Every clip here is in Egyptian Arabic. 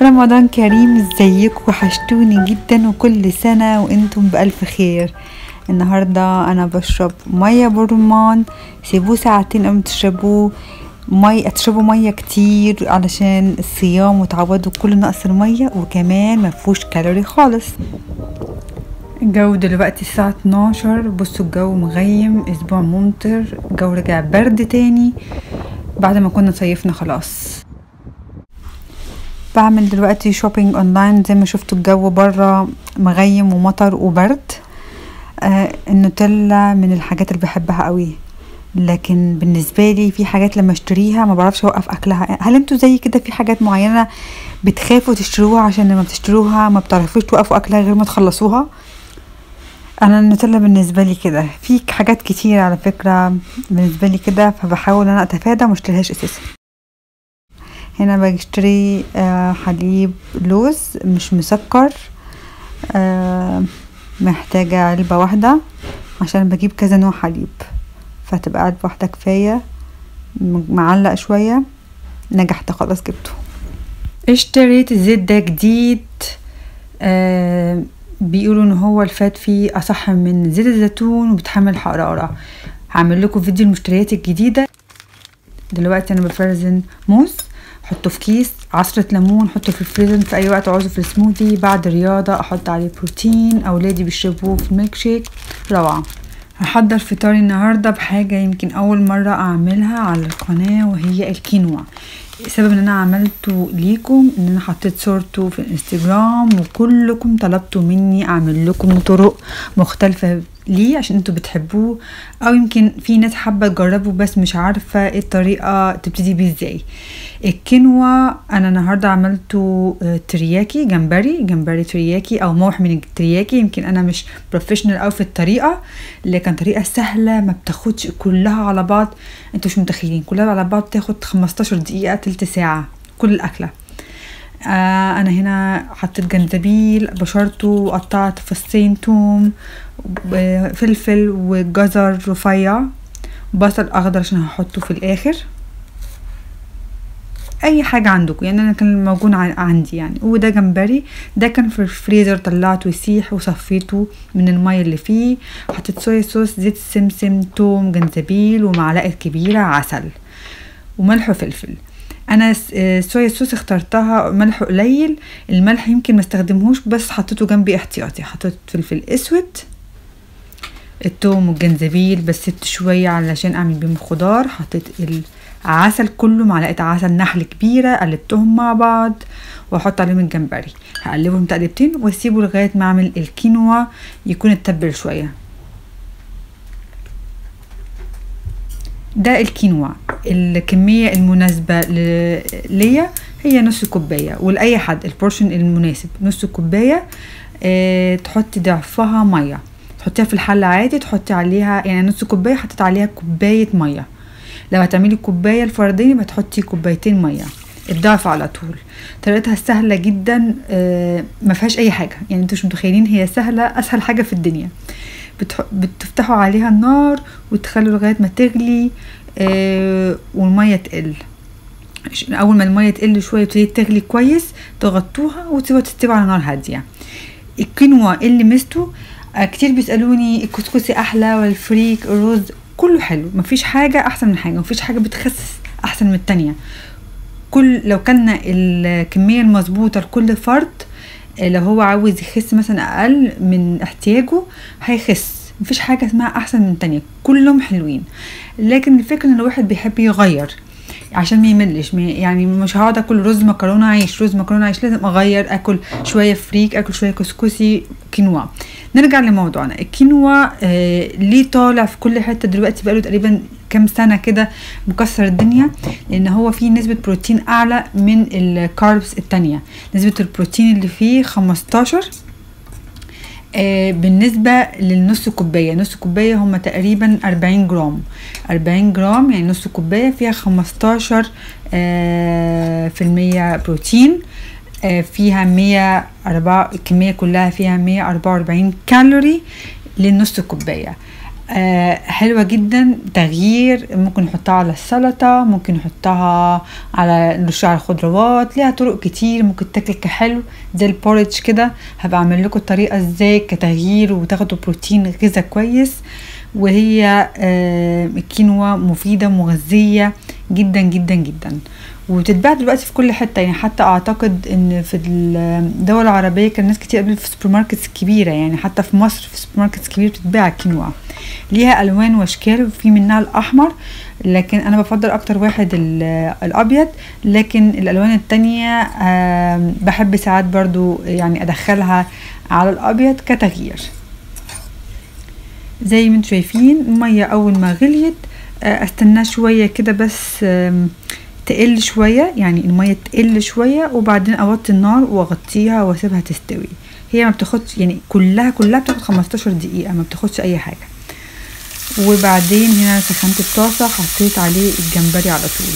رمضان كريم ازيكم وحشتوني جدا وكل سنة وانتم بألف خير النهاردة انا بشرب مية برمان سيبوه ساعتين قبل ما تشربوه مي تشربوا مية كتير علشان الصيام وتعوضوا كل نقص المية وكمان مفهوش كالوري خالص الجو دلوقتي الساعة 12 بصوا الجو مغيم اسبوع ممطر الجو رجع برد تاني بعد ما كنا صيفنا خلاص بعمل دلوقتي شوبينج اونلاين زي ما شفتوا الجو برا مغيم ومطر وبرد آه النوتيلا من الحاجات اللي بحبها قوي لكن بالنسبة لي في حاجات لما اشتريها ما بعرفش اوقف اكلها هل انتوا زي كده في حاجات معينة بتخافوا تشتروها عشان لما بتشتروها ما بتعرفوش توقفوا اكلها غير ما تخلصوها انا النوتيلا بالنسبة لي كده في حاجات كتير على فكرة بالنسبة لي كده فبحاول انا اتفادى وما اشتريهاش اساسا هنا بشتري آه حليب لوز مش مسكر آه محتاجة علبة واحدة عشان بجيب كذا نوع حليب فتبقى علبة واحدة كفاية معلق شوية نجحت خلاص جبته اشتريت الزيت ده جديد آه بيقولوا ان هو الفات فيه اصح من زيت الزيتون وبيتحمل حرارة هعمل لكم فيديو المشتريات الجديدة دلوقتي انا بفرزن موز احطه في كيس عصرة ليمون احطه في الفريزر في اي وقت عاوزه في السموذي بعد رياضة احط عليه بروتين اولادي بيشربوه في الميلك شيك روعة هحضر فطاري النهاردة بحاجة يمكن اول مرة اعملها على القناة وهي الكينوا السبب ان انا عملته ليكم ان انا حطيت صورته في الانستجرام وكلكم طلبتوا مني اعمل لكم طرق مختلفة ليه عشان انتوا بتحبوه او يمكن في ناس حابة تجربه بس مش عارفة ايه الطريقة تبتدي بيه ازاي الكينوا انا النهاردة عملته ترياكي جمبري جمبري ترياكي او موح من الترياكي يمكن انا مش بروفيشنال اوي في الطريقة لكن طريقة سهلة ما بتاخدش كلها على بعض انتوا مش متخيلين كلها على بعض تاخد 15 دقيقة تلت ساعة كل الاكلة آه انا هنا حطيت جنزبيل بشرته وقطعت فصين توم فلفل وجزر رفيع بصل اخضر عشان هحطه في الاخر اي حاجة عندكم يعني انا كان موجود عندي يعني وده جمبري ده كان في الفريزر طلعته يسيح وصفيته من المية اللي فيه حطيت صويا صوص زيت سمسم توم جنزبيل ومعلقة كبيرة عسل وملح وفلفل انا الصويا صوص اخترتها ملح قليل الملح يمكن ما استخدمهوش بس حطيته جنبي احتياطي حطيت فلفل اسود التوم والجنزبيل بس سبت شوية علشان اعمل بيهم الخضار حطيت العسل كله معلقة عسل نحل كبيرة قلبتهم مع بعض واحط عليهم الجمبري هقلبهم تقلبتين واسيبه لغاية ما اعمل الكينوا يكون اتبل شوية ده الكينوا الكمية المناسبة ليا هي نص كوباية ولأي حد البورشن المناسب نص كوباية اه تحطي ضعفها مية تحطيها في الحلة عادي تحطي عليها يعني نص كوباية حطيت عليها كوباية مية لو هتعملي كوباية الفردين يبقى تحطي كوبايتين مية الضعف على طول طريقتها سهلة جدا اه ما فيهاش اي حاجة يعني انتوا مش متخيلين هي سهلة اسهل حاجة في الدنيا بتفتحوا عليها النار وتخلوا لغاية ما تغلي آه والمية تقل اول ما المية تقل شوية وتبتدي تغلي كويس تغطوها وتسيبوها تستوي على نار هادية الكينوا اللي مستو آه كتير بيسألوني الكسكسي احلى ولا الفريك الرز كله حلو مفيش حاجة احسن من حاجة مفيش حاجة بتخسس احسن من التانية كل لو كلنا الكمية المظبوطة لكل فرد لو هو عاوز يخس مثلا اقل من احتياجه هيخس مفيش حاجة اسمها احسن من تانية كلهم حلوين لكن الفكرة ان الواحد بيحب يغير عشان ما يملش يعني مش هقعد اكل رز مكرونه عيش رز مكرونه عيش لازم اغير اكل شويه فريك اكل شويه كسكسي كينوا نرجع لموضوعنا الكينوا آه ليه طالع في كل حته دلوقتي بقاله تقريبا كام سنه كده مكسر الدنيا لان هو فيه نسبه بروتين اعلى من الكاربس التانية نسبه البروتين اللي فيه 15 آه بالنسبة للنص كوباية نص كوباية هما تقريبا أربعين جرام أربعين جرام يعني نص كوباية فيها خمستاشر آه في المية بروتين آه فيها مية أربعة الكمية كلها فيها مية أربعة وأربعين كالوري للنص كوباية آه حلوة جدا تغيير ممكن نحطها على السلطة ممكن نحطها على نرشها على الخضروات ليها طرق كتير ممكن تاكل كحلو زي البوريدج كده هبقى اعمل لكم الطريقة ازاي كتغيير وتاخدوا بروتين غذا كويس وهي آه الكينوا مفيدة مغذية جدا جدا جدا وتتباع دلوقتي في كل حته يعني حتى اعتقد ان في الدول العربيه كان ناس كتير قبل في السوبر ماركتس كبيره يعني حتى في مصر في السوبر ماركتس كبيره بتتباع كينوا ليها الوان واشكال وفي منها الاحمر لكن انا بفضل اكتر واحد الابيض لكن الالوان التانية بحب ساعات برضو يعني ادخلها على الابيض كتغيير زي ما انتم شايفين الميه اول ما غليت استناه شويه كده بس تقل شوية يعني المية تقل شوية وبعدين اوطي النار واغطيها واسيبها تستوي هي ما بتاخدش يعني كلها كلها بتاخد 15 دقيقة ما بتاخدش اي حاجة وبعدين هنا سخنت الطاسة حطيت عليه الجمبري على طول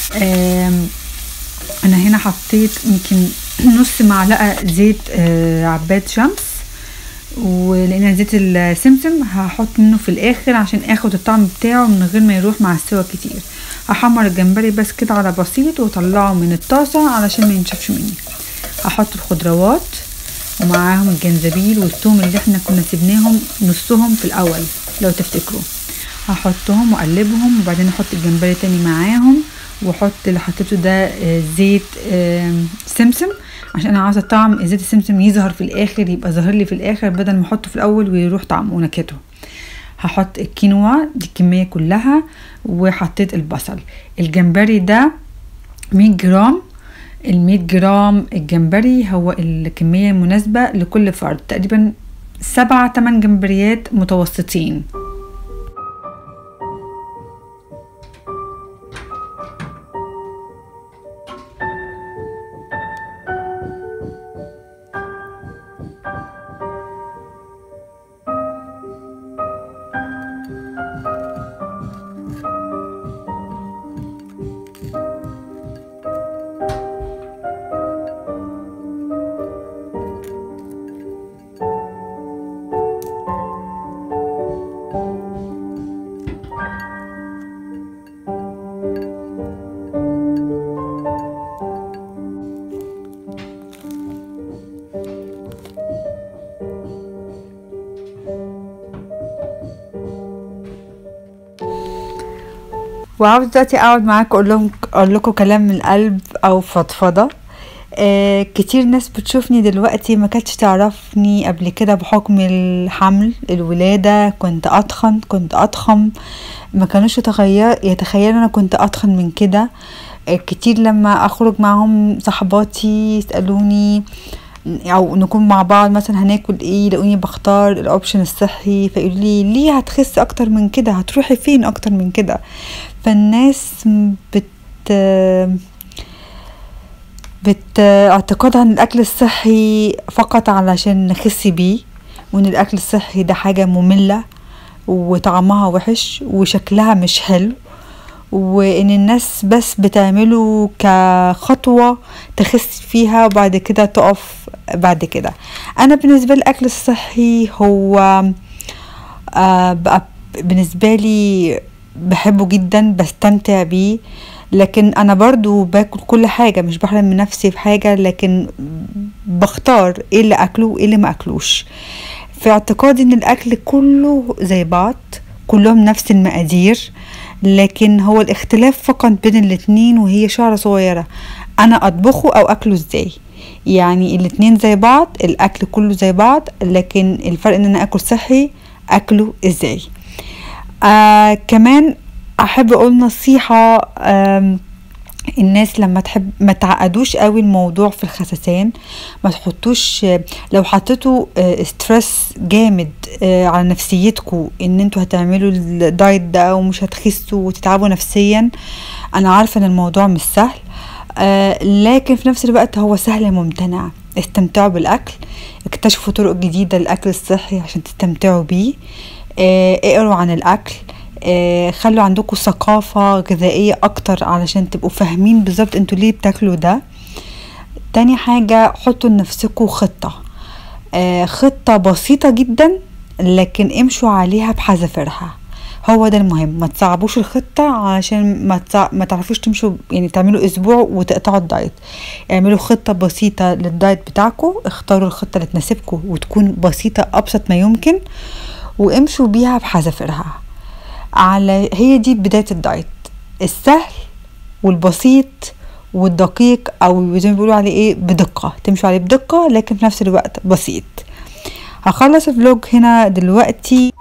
انا هنا حطيت يمكن نص معلقة زيت عباد شمس ولان زيت السمسم هحط منه في الاخر عشان اخد الطعم بتاعه من غير ما يروح مع السوا كتير هحمر الجمبري بس كده على بسيط واطلعه من الطاسة علشان ما ينشفش مني هحط الخضروات ومعاهم الجنزبيل والثوم اللي احنا كنا سيبناهم نصهم في الاول لو تفتكروا هحطهم واقلبهم وبعدين احط الجمبري تاني معاهم واحط اللي حطيته ده زيت سمسم عشان انا عاوزه طعم زيت السمسم يظهر في الاخر يبقى ظاهر لي في الاخر بدل ما احطه في الاول ويروح طعمه ونكهته هحط الكينوا دي الكميه كلها وحطيت البصل الجمبري ده 100 جرام ال100 جرام الجمبري هو الكميه المناسبه لكل فرد تقريبا سبعة تمن جمبريات متوسطين وعاوز دلوقتي اقعد معاكم اقول لهم اقول لكم كلام من القلب او فضفضه آه كتير ناس بتشوفني دلوقتي ما كانتش تعرفني قبل كده بحكم الحمل الولادة كنت أتخن كنت أضخم ما كانوش يتخيل يتخيلوا أنا كنت أتخن من كده آه كتير لما أخرج معهم صحباتي يسألوني او نكون مع بعض مثلا هناكل ايه يلاقوني بختار الاوبشن الصحي فيقولوا لي ليه هتخسي اكتر من كده هتروحي فين اكتر من كده فالناس بت بت اعتقادها ان الاكل الصحي فقط علشان نخس بيه وان الاكل الصحي ده حاجة مملة وطعمها وحش وشكلها مش حلو وان الناس بس بتعمله كخطوة تخس فيها وبعد كده تقف بعد كده انا بالنسبة لي الاكل الصحي هو آه بقى بالنسبة لي بحبه جدا بستمتع بيه لكن انا برضو باكل كل حاجة مش بحرم من نفسي في حاجة لكن بختار ايه اللي اكله وايه اللي ما اكلوش في اعتقادي ان الاكل كله زي بعض كلهم نفس المقادير لكن هو الاختلاف فقط بين الاتنين وهي شعرة صغيرة انا اطبخه او اكله ازاي يعني الاتنين زي بعض الاكل كله زي بعض لكن الفرق ان انا اكل صحي اكله ازاي آه كمان احب اقول نصيحة آه الناس لما تحب ما تعقدوش قوي الموضوع في الخسسان ما تحطوش لو حطيتوا ستريس جامد على نفسيتكم ان انتوا هتعملوا الدايت ده ومش هتخسوا وتتعبوا نفسيا انا عارفه ان الموضوع مش سهل لكن في نفس الوقت هو سهل ممتنع استمتعوا بالاكل اكتشفوا طرق جديده للاكل الصحي عشان تستمتعوا بيه اقروا عن الاكل آه خلوا عندكم ثقافة غذائية أكتر علشان تبقوا فاهمين بالظبط انتوا ليه بتاكلوا ده تاني حاجة حطوا لنفسكم خطة آه خطة بسيطة جدا لكن امشوا عليها بحذافيرها هو ده المهم ما تصعبوش الخطة عشان ما, تصع... ما تعرفوش تمشوا يعني تعملوا اسبوع وتقطعوا الدايت اعملوا خطة بسيطة للدايت بتاعكم اختاروا الخطة اللي تناسبكم وتكون بسيطة ابسط ما يمكن وامشوا بيها بحذافيرها على هي دي بداية الدايت السهل والبسيط والدقيق او زي ما بيقولوا عليه ايه بدقة تمشوا عليه بدقة لكن في نفس الوقت بسيط هخلص الفلوج هنا دلوقتي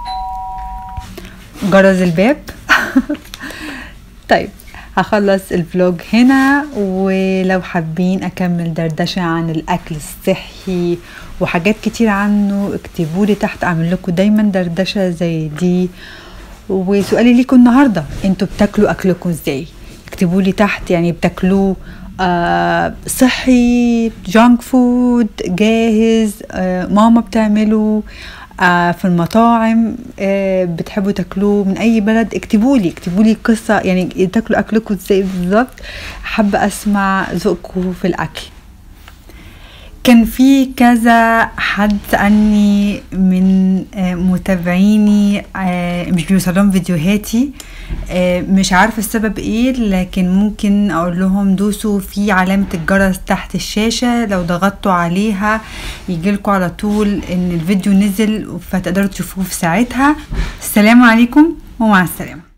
جرس الباب طيب هخلص الفلوج هنا ولو حابين اكمل دردشة عن الاكل الصحي وحاجات كتير عنه اكتبولي تحت اعمل لكم دايما دردشة زي دي وسؤالي ليكم النهاردة انتوا بتاكلوا اكلكم ازاي اكتبولي تحت يعني بتاكلوه آه صحي جانك فود جاهز آه ماما بتعمله آه في المطاعم آه بتحبوا تاكلوه من اي بلد اكتبوا لي اكتبوا لي قصه يعني تاكلوا اكلكم ازاي بالظبط حابه اسمع ذوقكم في الاكل كان في كذا حد سألني من متابعيني مش بيوصلهم فيديوهاتي مش عارفة السبب ايه لكن ممكن اقول لهم دوسوا في علامة الجرس تحت الشاشة لو ضغطتوا عليها يجيلكوا على طول ان الفيديو نزل فتقدروا تشوفوه في ساعتها السلام عليكم ومع السلامة